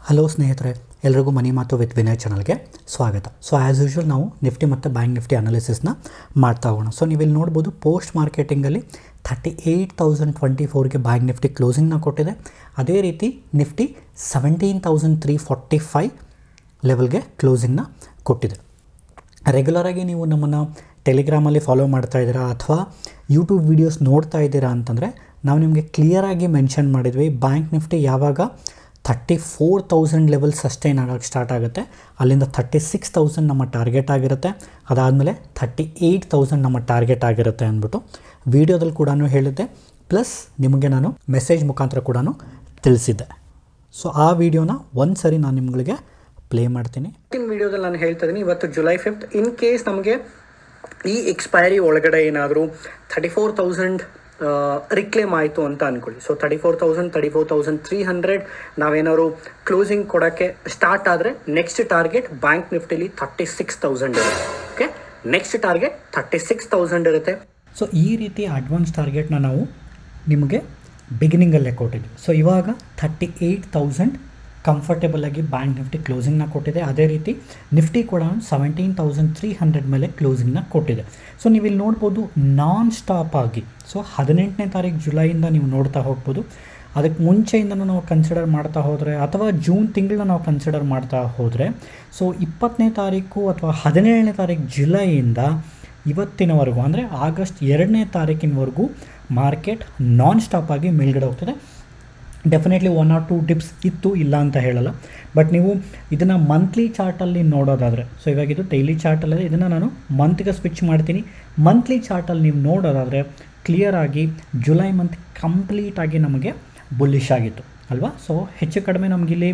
hello ಸ್ನೇಹಿತರೆ ಎಲ್ರಿಗೂ ಮನಿ ಮಾತು ವಿತ್ ವಿನಯ್ ಚಾನಲ್ಗೆ ಸ್ವಾಗತ ಸೊ ಆ್ಯಸ್ ಯೂಶ್ವಲ್ ನಾವು ನಿಫ್ಟಿ ಮತ್ತು ಬ್ಯಾಂಕ್ ನಿಫ್ಟಿ ಅನಾಲಿಸಿಸ್ನ ಮಾಡ್ತಾ ಹೋಗೋಣ ಸೊ ನೀವು ಇಲ್ಲಿ ನೋಡ್ಬೋದು ಪೋಸ್ಟ್ ಮಾರ್ಕೆಟಿಂಗಲ್ಲಿ ಥರ್ಟಿ ಏಯ್ಟ್ ತೌಸಂಡ್ ಟ್ವೆಂಟಿ ಫೋರ್ಗೆ ಬ್ಯಾಂಕ್ ನಿಫ್ಟಿ ಕ್ಲೋಸಿಂಗ್ನ ಕೊಟ್ಟಿದೆ ಅದೇ ರೀತಿ Nifty seventeen thousand three forty five ಲೆವೆಲ್ಗೆ ಕ್ಲೋಸಿಂಗ್ನ ಕೊಟ್ಟಿದೆ ರೆಗ್ಯುಲರಾಗಿ ನೀವು ನಮ್ಮನ್ನು ಟೆಲಿಗ್ರಾಮಲ್ಲಿ ಫಾಲೋ ಮಾಡ್ತಾ ಇದ್ದೀರಾ ಅಥವಾ ಯೂಟ್ಯೂಬ್ ವೀಡಿಯೋಸ್ ನೋಡ್ತಾ ಇದ್ದೀರಾ ಅಂತಂದರೆ ನಾವು ನಿಮಗೆ ಕ್ಲಿಯರಾಗಿ ಮೆನ್ಷನ್ ಮಾಡಿದ್ವಿ ಬ್ಯಾಂಕ್ ನಿಫ್ಟಿ ಯಾವಾಗ thirty four thousand level sustain ಆಗೋಕ್ಕೆ ಸ್ಟಾರ್ಟ್ ಆಗುತ್ತೆ ಅಲ್ಲಿಂದ ಥರ್ಟಿ ಸಿಕ್ಸ್ ತೌಸಂಡ್ ನಮ್ಮ ಟಾರ್ಗೆಟ್ ಆಗಿರುತ್ತೆ ಅದಾದಮೇಲೆ ಥರ್ಟಿ ಏಯ್ಟ್ ತೌಸಂಡ್ ನಮ್ಮ ಟಾರ್ಗೆಟ್ ಆಗಿರುತ್ತೆ ಅಂದ್ಬಿಟ್ಟು ವೀಡಿಯೋದಲ್ಲಿ ಕೂಡ ಹೇಳಿದ್ದೆ ಪ್ಲಸ್ ನಿಮಗೆ ನಾನು ಮೆಸೇಜ್ ಮುಖಾಂತರ ಕೂಡ ತಿಳಿಸಿದ್ದೆ ಸೊ ಆ ವಿಡಿಯೋನ ಒಂದು ಸರಿ ನಾನು ನಿಮಗೆ ಪ್ಲೇ ಮಾಡ್ತೀನಿ ಇವತ್ತಿನ ವಿಡಿಯೋದಲ್ಲಿ ನಾನು ಹೇಳ್ತಾ ಇದ್ದೀನಿ ಇವತ್ತು ಜುಲೈ ಫಿಫ್ತ್ ಇನ್ ಕೇಸ್ ನಮಗೆ ಈ ಎಕ್ಸ್ಪೈರಿ ಒಳಗಡೆ ಏನಾದರೂ ಥರ್ಟಿ ಫೋರ್ ತೌಸಂಡ್ ರಿಕ್ಲೇಮ್ ಆಯಿತು ಅಂತ ಅಂದ್ಕೊಳ್ಳಿ so thirty four thousand thirty four thousand three hundred ನಾವೇನಾದ್ರು ಕ್ಲೋಸಿಂಗ್ ಕೊಡೋಕ್ಕೆ ಸ್ಟಾರ್ಟ್ ಆದರೆ ನೆಕ್ಸ್ಟ್ ಟಾರ್ಗೆಟ್ ಬ್ಯಾಂಕ್ ನಿಫ್ಟಿಲಿ ಥರ್ಟಿ ಸಿಕ್ಸ್ ತೌಸಂಡ್ ಇರುತ್ತೆ okay next target thirty six thousand ಇರುತ್ತೆ ಸೊ ಈ ರೀತಿ ಅಡ್ವಾನ್ಸ್ ಟಾರ್ಗೆಟ್ನ ನಾವು ನಿಮಗೆ ಬಿಗಿನಿಂಗಲ್ಲೇ ಕೊಟ್ಟಿದ್ವಿ ಸೊ ಇವಾಗ ಥರ್ಟಿ ಏಯ್ಟ್ ತೌಸಂಡ್ ಕಂಫರ್ಟೇಬಲಾಗಿ ಬ್ಯಾಂಕ್ ನಿಫ್ಟಿ ಕ್ಲೋಸಿಂಗ್ನ ಕೊಟ್ಟಿದೆ ಅದೇ ರೀತಿ ನಿಫ್ಟಿ ಕೂಡ ಸೆವೆಂಟೀನ್ ತೌಸಂಡ್ ತ್ರೀ ಹಂಡ್ರೆಡ್ ಮೇಲೆ ಕ್ಲೋಸಿಂಗ್ನ ಕೊಟ್ಟಿದೆ ಸೊ ನೀವು ಇಲ್ಲಿ ನೋಡ್ಬೋದು ನಾನ್ ಸ್ಟಾಪ್ ಆಗಿ ಸೊ ಹದಿನೆಂಟನೇ ತಾರೀಕು ಜುಲೈಯಿಂದ ನೀವು ನೋಡ್ತಾ ಹೋಗ್ಬೋದು ಅದಕ್ಕೆ ಮುಂಚೆಯಿಂದನೂ ನಾವು ಕನ್ಸಿಡರ್ ಮಾಡ್ತಾ ಹೋದರೆ ಅಥವಾ ಜೂನ್ ತಿಂಗಳನ್ನ ನಾವು ಕನ್ಸಿಡರ್ ಮಾಡ್ತಾ ಹೋದರೆ ಸೊ ಇಪ್ಪತ್ತನೇ ತಾರೀಕು ಅಥವಾ ಹದಿನೇಳನೇ ತಾರೀಕು ಜುಲೈಯಿಂದ ಇವತ್ತಿನವರೆಗೂ ಅಂದರೆ ಆಗಸ್ಟ್ ಎರಡನೇ ತಾರೀಕಿನವರೆಗೂ ಮಾರ್ಕೆಟ್ ನಾನ್ ಸ್ಟಾಪ್ ಆಗಿ ಮೇಲ್ಗಡೆ ಹೋಗ್ತದೆ definitely one or two tips ಇತ್ತು ಇಲ್ಲ ಅಂತ ಹೇಳಲ್ಲ ಬಟ್ ನೀವು ಇದನ್ನು ಮಂತ್ಲಿ ಚಾರ್ಟಲ್ಲಿ ನೋಡೋದಾದರೆ ಸೊ ಇವಾಗ ಇದು ಡೈಲಿ ಚಾರ್ಟಲ್ಲಿದೆ ಇದನ್ನು ನಾನು ಮಂತ್ಗೆ ಸ್ವಿಚ್ ಮಾಡ್ತೀನಿ ಮಂತ್ಲಿ ಚಾರ್ಟಲ್ಲಿ ನೀವು ನೋಡೋದಾದರೆ ಕ್ಲಿಯರಾಗಿ ಜುಲೈ ಮಂತ್ ಕಂಪ್ಲೀಟಾಗಿ ನಮಗೆ ಬುಲ್ಲಿಶ್ ಆಗಿತ್ತು ಅಲ್ವಾ ಸೊ ಹೆಚ್ಚು ಕಡಿಮೆ ನಮಗಿಲ್ಲಿ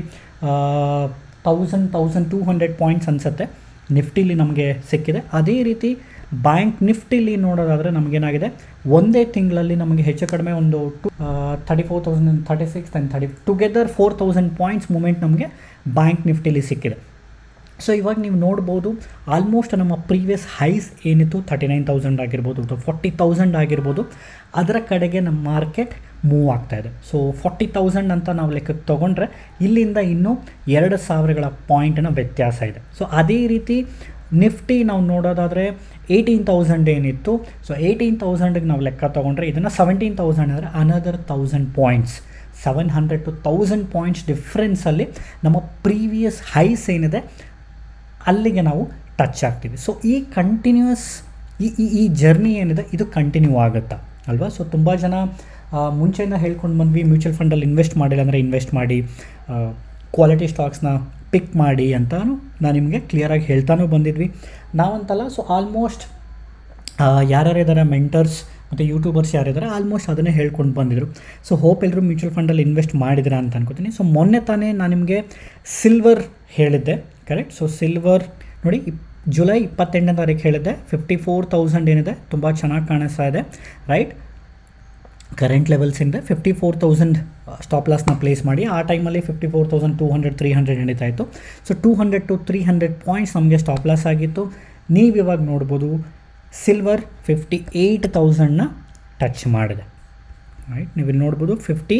thousand thousand two hundred points ಅನಿಸುತ್ತೆ ನಿಫ್ಟಿಲಿ ನಮಗೆ ಸಿಕ್ಕಿದೆ ಅದೇ ರೀತಿ ಬ್ಯಾಂಕ್ ನಿಫ್ಟಿಲಿ ನೋಡೋದಾದರೆ ನಮಗೇನಾಗಿದೆ ಒಂದೇ ತಿಂಗಳಲ್ಲಿ ನಮಗೆ ಹೆಚ್ಚು ಕಡಿಮೆ ಒಂದು to thirty four thousand thirty six and thirty together four thousand points moment ನಮಗೆ ಬ್ಯಾಂಕ್ ನಿಫ್ಟಿಲಿ ಸಿಕ್ಕಿದೆ ಸೊ ಇವಾಗ ನೀವು ನೋಡ್ಬೋದು ಆಲ್ಮೋಸ್ಟ್ ನಮ್ಮ ಪ್ರೀವಿಯಸ್ ಹೈಸ್ ಏನಿತ್ತು ತರ್ಟಿ ನೈನ್ ತೌಸಂಡ್ ಆಗಿರ್ಬೋದು ಅಥವಾ ಫಾರ್ಟಿ ತೌಸಂಡ್ ಆಗಿರ್ಬೋದು ಅದರ ಕಡೆಗೆ ನಮ್ಮ ಮಾರ್ಕೆಟ್ ಮೂವ್ ಆಗ್ತಾ ಇದೆ ಸೊ ಫಾರ್ಟಿ ತೌಸಂಡ್ ಅಂತ ನಾವು ಲೆಕ್ಕಕ್ಕೆ ತೊಗೊಂಡ್ರೆ ಇಲ್ಲಿಂದ ಇನ್ನೂ ಎರಡು ಸಾವಿರಗಳ ಪಾಯಿಂಟ್ನ ವ್ಯತ್ಯಾಸ ಇದೆ ಸೊ ಅದೇ ರೀತಿ ನಿಫ್ಟಿ ನಾವು ನೋಡೋದಾದರೆ ಏಯ್ಟೀನ್ ತೌಸಂಡ್ ಏನಿತ್ತು ಸೊ ಏಯ್ಟೀನ್ ತೌಸಂಡಿಗೆ ನಾವು ಲೆಕ್ಕ ತೊಗೊಂಡ್ರೆ ಇದನ್ನು ಸೆವೆಂಟೀನ್ ತೌಸಂಡ್ ಅಂದರೆ another thousand points seven hundred to thousand points ಡಿಫ್ರೆನ್ಸಲ್ಲಿ ನಮ್ಮ ಪ್ರೀವಿಯಸ್ ಹೈಸ್ ಏನಿದೆ ಅಲ್ಲಿಗೆ ನಾವು ಟಚ್ ಆಗ್ತೀವಿ ಸೊ ಈ ಕಂಟಿನ್ಯೂಸ್ ಈ ಈ ಈ ಜರ್ನಿ ಏನಿದೆ ಇದು ಕಂಟಿನ್ಯೂ ಆಗುತ್ತಾ ಅಲ್ವಾ ಸೊ ತುಂಬ ಜನ ಮುಂಚೆಯಿಂದ ಹೇಳ್ಕೊಂಡು ಬಂದ್ವಿ ಮ್ಯೂಚುವಲ್ ಫಂಡಲ್ಲಿ ಇನ್ವೆಸ್ಟ್ ಮಾಡಿಲ್ಲ ಅಂದರೆ ಇನ್ವೆಸ್ಟ್ ಮಾಡಿ ಕ್ವಾಲಿಟಿ ಸ್ಟಾಕ್ಸ್ನ ಪಿಕ್ ಮಾಡಿ ಅಂತಾನು ನಾನು ನಿಮಗೆ ಕ್ಲಿಯರಾಗಿ ಹೇಳ್ತಾನೂ ಬಂದಿದ್ವಿ ನಾವಂತಲ್ಲ ಸೊ ಆಲ್ಮೋಸ್ಟ್ ಯಾರ್ಯಾರಿದ್ದಾರೆ ಮೆಂಟರ್ಸ್ ಮತ್ತು ಯೂಟ್ಯೂಬರ್ಸ್ ಯಾರಿದ್ದಾರೆ ಆಲ್ಮೋಸ್ಟ್ ಅದನ್ನೇ ಹೇಳ್ಕೊಂಡು ಬಂದಿದ್ರು ಸೊ ಹೋಪ್ ಎಲ್ಲರೂ ಮ್ಯೂಚುವಲ್ ಫಂಡಲ್ಲಿ ಇನ್ವೆಸ್ಟ್ ಮಾಡಿದ್ರ ಅಂತ ಅನ್ಕೋತೀನಿ ಸೊ ಮೊನ್ನೆ ತಾನೇ ನಾನು ನಿಮಗೆ ಸಿಲ್ವರ್ ಹೇಳಿದ್ದೆ ಕರೆಕ್ಟ್ ಸೊ ಸಿಲ್ವರ್ ನೋಡಿ ಇಪ್ ಜುಲೈ ಇಪ್ಪತ್ತೆಂಟನೇ ತಾರೀಕು ಹೇಳಿದ್ದೆ ಫಿಫ್ಟಿ ಫೋರ್ ತೌಸಂಡ್ ಏನಿದೆ ತುಂಬ ಚೆನ್ನಾಗಿ ಕಾಣಿಸ್ತಾ ಇದೆ ರೈಟ್ ಕರೆಂಟ್ ಲೆವೆಲ್ಸ್ ಏನಿದೆ ಫಿಫ್ಟಿ ಫೋರ್ ತೌಸಂಡ್ ಸ್ಟಾಪ್ ಲಾಸ್ನ ಪ್ಲೇಸ್ ಮಾಡಿ ಆ ಟೈಮಲ್ಲಿ fifty four thousand two hundred three hundred ನಡೀತಾ ಇತ್ತು so two hundred to three hundred points ನಮಗೆ ಸ್ಟಾಪ್ ಲಾಸ್ ಆಗಿತ್ತು ನೀವು ಇವಾಗ ನೋಡ್ಬೋದು ಸಿಲ್ವರ್ ಫಿಫ್ಟಿ ಏಯ್ಟ್ ತೌಸಂಡ್ನ ಟಚ್ ಮಾಡಿದೆ ರೈಟ್ ನೀವು ಇಲ್ಲಿ ನೋಡ್ಬೋದು fifty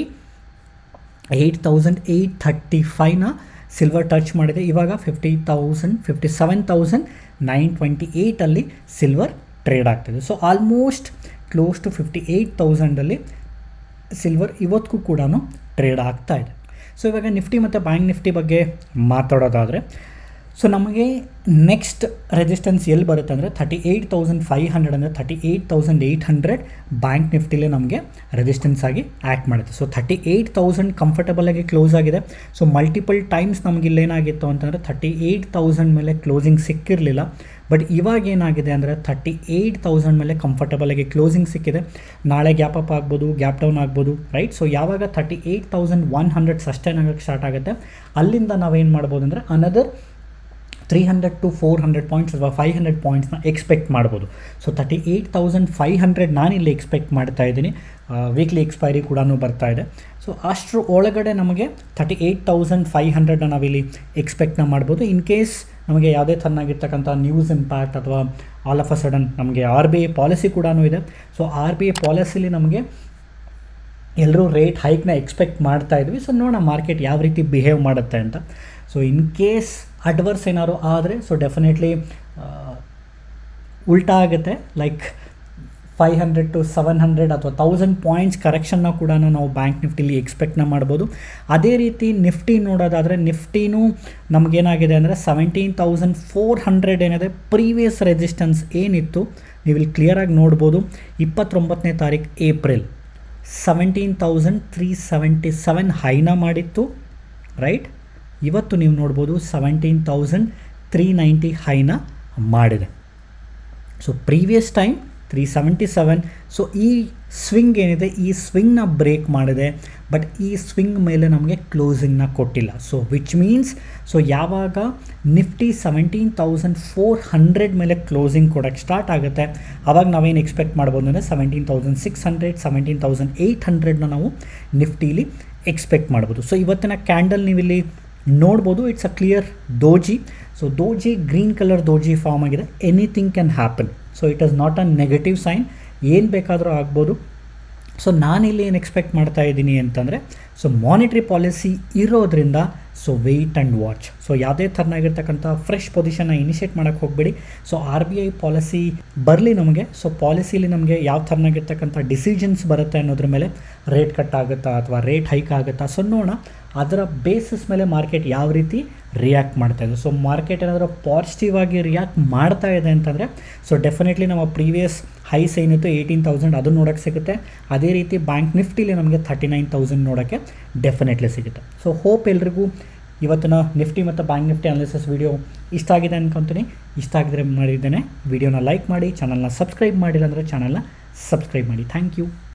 eight thousand eight thirty ಫೈವ್ನ ಸಿಲ್ವರ್ ಟಚ್ ಮಾಡಿದೆ ಇವಾಗ fifty thousand fifty seven thousand nine twenty ಏಯ್ಟಲ್ಲಿ ಸಿಲ್ವರ್ ಟ್ರೇಡ್ ಆಗ್ತಿದೆ so almost close to fifty eight ತೌಸಂಡಲ್ಲಿ ಸಿಲ್ವರ್ ಇವತ್ತಿಗೂ ಕೂಡ ಟ್ರೇಡ್ ಆಗ್ತಾ ಇದೆ ಸೊ ಇವಾಗ ನಿಫ್ಟಿ ಮತ್ತು ಬ್ಯಾಂಕ್ ನಿಫ್ಟಿ ಬಗ್ಗೆ ಮಾತಾಡೋದಾದರೆ ಸೊ ನಮಗೆ ನೆಕ್ಸ್ಟ್ ರೆಸಿಸ್ಟೆನ್ಸ್ ಎಲ್ಲಿ ಬರುತ್ತೆ ಅಂದರೆ thirty eight thousand five hundred ಅಂದರೆ thirty eight thousand eight hundred bank ನಿಫ್ಟಿಲೇ ನಮಗೆ ರೆಸಿಸ್ಟೆನ್ಸ್ ಆಗಿ ಆ್ಯಕ್ಟ್ ಮಾಡುತ್ತೆ ಸೊ ತರ್ಟಿ ಏಯ್ಟ್ ತೌಸಂಡ್ ಕಂಫರ್ಟಬಲಾಗಿ ಕ್ಲೋಸ್ ಆಗಿದೆ ಸೊ ಮಲ್ಟಿಪಲ್ ಟೈಮ್ಸ್ ನಮಗೆ ಇಲ್ಲೇನಾಗಿತ್ತು ಅಂತಂದರೆ ತರ್ಟಿ ಏಯ್ಟ್ ತೌಸಂಡ್ ಮೇಲೆ ಕ್ಲೋಸಿಂಗ್ ಸಿಕ್ಕಿರಲಿಲ್ಲ ಬಟ್ ಇವಾಗ ಏನಾಗಿದೆ ಅಂದರೆ ತರ್ಟಿ ಏಯ್ಟ್ ತೌಸಂಡ್ ಮೇಲೆ ಕಂಫರ್ಟಬಲಾಗಿ ಕ್ಲೋಸಿಂಗ್ ಸಿಕ್ಕಿದೆ ನಾಳೆ ಗ್ಯಾಪ್ ಅಪ್ ಆಗ್ಬೋದು ಗ್ಯಾಪ್ ಡೌನ್ ಆಗ್ಬೋದು ರೈಟ್ ಸೊ ಯಾವಾಗ thirty eight thousand one hundred sustain ಆಗೋಕ್ಕೆ ಸ್ಟಾರ್ಟ್ ಆಗುತ್ತೆ ಅಲ್ಲಿಂದ ನಾವೇನು ಮಾಡ್ಬೋದು ಅಂದರೆ another three hundred to four hundred points ಅಥವಾ ಫೈವ್ ಹಂಡ್ರೆಡ್ ಪಾಯಿಂಟ್ಸ್ನ ಎಕ್ಸ್ಪೆಕ್ಟ್ ಮಾಡ್ಬೋದು so thirty eight thousand five hundred ನಾನಿಲ್ಲಿ ಎಕ್ಸ್ಪೆಕ್ಟ್ ಮಾಡ್ತಾ ಇದ್ದೀನಿ ವೀಕ್ಲಿ ಎಕ್ಸ್ಪೈರಿ ಕೂಡ ಬರ್ತಾ ಇದೆ ಸೊ ಅಷ್ಟರ ಒಳಗಡೆ ನಮಗೆ ತರ್ಟಿ ಏಯ್ಟ್ ತೌಸಂಡ್ ಫೈವ್ ಹಂಡ್ರೆಡ್ನ ನಾವಿಲ್ಲಿ ಎಕ್ಸ್ಪೆಕ್ಟ್ನ ಮಾಡ್ಬೋದು ಇನ್ ಕೇಸ್ ನಮಗೆ ಯಾವುದೇ ಥರನಾಗಿರ್ತಕ್ಕಂಥ ನ್ಯೂಸ್ ಇಂಪ್ಯಾಕ್ಟ್ ಅಥವಾ ಆಲ್ ಆಫ್ ಅ ಸಡನ್ ನಮಗೆ ಆರ್ ಬಿ ಐ ಪಾಲಿಸಿ ಕೂಡ ಇದೆ ಸೊ ಆರ್ ಬಿ ಐ ಪಾಲಿಸಿಲಿ ನಮಗೆ ಎಲ್ಲರೂ ರೇಟ್ ಹೈಕ್ನ ಎಕ್ಸ್ಪೆಕ್ಟ್ ಮಾಡ್ತಾ ಇದ್ವಿ ಸೊ ನೋಡೋಣ ಮಾರ್ಕೆಟ್ ಯಾವ ರೀತಿ ಬಿಹೇವ್ ಮಾಡುತ್ತೆ ಅಂತ ಸೊ ಇನ್ ಕೇಸ್ ಅಡ್ವರ್ಸ್ ಏನಾದ್ರು ಆದರೆ ಸೊ ಡೆಫಿನೆಟ್ಲಿ ಉಲ್ಟಾ ಆಗುತ್ತೆ like five hundred to seven hundred ಅಥವಾ ತೌಸಂಡ್ ಪಾಯಿಂಟ್ಸ್ ಕರೆಕ್ಷನ್ನ ಕೂಡ ನಾವು ಬ್ಯಾಂಕ್ ನಿಫ್ಟಿಲಿ ಎಕ್ಸ್ಪೆಕ್ಟ್ನ ಮಾಡ್ಬೋದು ಅದೇ ರೀತಿ ನಿಫ್ಟಿ ನೋಡೋದಾದರೆ ನಿಫ್ಟಿನೂ ನಮಗೇನಾಗಿದೆ ಅಂದರೆ ಸೆವೆಂಟೀನ್ ತೌಸಂಡ್ ಫೋರ್ ಹಂಡ್ರೆಡ್ ಏನಿದೆ ಪ್ರೀವಿಯಸ್ ರೆಸಿಸ್ಟೆನ್ಸ್ ಏನಿತ್ತು ನೀವು ಇಲ್ಲಿ ಕ್ಲಿಯರಾಗಿ ನೋಡ್ಬೋದು ಇಪ್ಪತ್ತೊಂಬತ್ತನೇ ತಾರೀಕು April seventeen thousand three seventy seven ಹೈನ ಮಾಡಿತ್ತು ರೈಟ್ ಇವತ್ತು ನೀವು ನೋಡ್ಬೋದು ಸೆವೆಂಟೀನ್ ತೌಸಂಡ್ ತ್ರೀ ನೈಂಟಿ ಹೈನ ಮಾಡಿದೆ so previous time three seventy seven so ಈ ಸ್ವಿಂಗ್ ಏನಿದೆ ಈ ಸ್ವಿಂಗ್ನ ಬ್ರೇಕ್ ಮಾಡಿದೆ ಬಟ್ ಈ ಸ್ವಿಂಗ್ ಮೇಲೆ ನಮಗೆ ಕ್ಲೋಸಿಂಗ್ನ ಕೊಟ್ಟಿಲ್ಲ ಸೊ ವಿಚ್ ಮೀನ್ಸ್ ಸೊ ಯಾವಾಗ Nifty seventeen thousand four hundred ಮೇಲೆ ಕ್ಲೋಸಿಂಗ್ ಕೊಡೋಕ್ಕೆ ಸ್ಟಾರ್ಟ್ ಆಗುತ್ತೆ ಆವಾಗ ನಾವೇನು ಎಕ್ಸ್ಪೆಕ್ಟ್ ಮಾಡ್ಬೋದು ಅಂದರೆ seventeen thousand six hundred seventeen thousand eight ಹಂಡ್ರೆಡ್ನ ನಾವು ನಿಫ್ಟಿಲಿ ಎಕ್ಸ್ಪೆಕ್ಟ್ ಮಾಡ್ಬೋದು ಸೊ ಇವತ್ತಿನ ಕ್ಯಾಂಡಲ್ ನೀವಿಲ್ಲಿ ನೋಡ್ಬೋದು it's a clear doji so doji green colour ದೋಜಿ form ಆಗಿದೆ anything can happen so it is not a negative sign ಏನು ಬೇಕಾದರೂ ಆಗ್ಬೋದು ಸೊ ನಾನಿಲ್ಲಿ ಏನು ಎಕ್ಸ್ಪೆಕ್ಟ್ ಮಾಡ್ತಾ ಇದ್ದೀನಿ ಅಂತಂದರೆ ಸೊ ಮಾನಿಟ್ರಿ ಪಾಲಿಸಿ ಇರೋದ್ರಿಂದ so wait and watch so ಯಾವುದೇ ಥರನಾಗಿರ್ತಕ್ಕಂಥ ಫ್ರೆಶ್ ಪೊಸಿಷನ್ನ ಇನಿಷಿಯೇಟ್ ಮಾಡೋಕ್ಕೆ ಹೋಗಬೇಡಿ so R B I policy ಬರಲಿ ನಮಗೆ ಸೊ ಪಾಲಿಸಿಲಿ ನಮಗೆ ಯಾವ ಥರನಾಗಿರ್ತಕ್ಕಂಥ ಡಿಸಿಷನ್ಸ್ ಬರುತ್ತೆ ಅನ್ನೋದ್ರ ಮೇಲೆ ರೇಟ್ ಕಟ್ ಆಗುತ್ತಾ ಅಥವಾ ರೇಟ್ ಹೈಕ್ ಆಗುತ್ತಾ ಸೊ ನೋಡೋಣ ಅದರ ಬೇಸಿಸ್ ಮೇಲೆ ಮಾರ್ಕೆಟ್ ಯಾವ ರೀತಿ ರಿಯಾಕ್ಟ್ ಮಾಡ್ತಾ ಇದೆ ಸೊ ಮಾರ್ಕೆಟ್ ಏನಾದರೂ ಪಾಸಿಟಿವ್ ಆಗಿ ರಿಯಾಕ್ಟ್ ಮಾಡ್ತಾ ಇದೆ ಅಂತಂದರೆ ಸೊ ಡೆಫಿನೆಟ್ಲಿ ನಮ್ಮ ಪ್ರೀವಿಯಸ್ ಹೈಸ್ ಏನಿತ್ತು ಏಯ್ಟೀನ್ ತೌಸಂಡ್ ಅದು ನೋಡೋಕ್ಕೆ ಸಿಗುತ್ತೆ ಅದೇ ರೀತಿ ಬ್ಯಾಂಕ್ ನಿಫ್ಟಿಲಿ ನಮಗೆ ಥರ್ಟಿ ನೈನ್ ತೌಸಂಡ್ ನೋಡೋಕ್ಕೆ ಡೆಫಿನೆಟ್ಲಿ ಸಿಗುತ್ತೆ ಸೊ ಹೋಪ್ ಎಲ್ರಿಗೂ ಇವತ್ತಿನ ನಿಫ್ಟಿ ಮತ್ತು ಬ್ಯಾಂಕ್ ನಿಫ್ಟಿ ಅನಾಲಿಸಿಸ್ ವೀಡಿಯೋ ಇಷ್ಟ ಆಗಿದೆ ಅನ್ಕೊತೀನಿ ಇಷ್ಟ ಆಗಿದ್ರೆ ಮಾಡಿದ್ದೇನೆ ವೀಡಿಯೋನ ಲೈಕ್ ಮಾಡಿ ಚಾನಲ್ನ ಸಬ್ಸ್ಕ್ರೈಬ್ ಮಾಡಿಲ್ಲ ಅಂದರೆ ಚಾನಲ್ನ ಸಬ್ಸ್ಕ್ರೈಬ್ ಮಾಡಿ ಥ್ಯಾಂಕ್ ಯು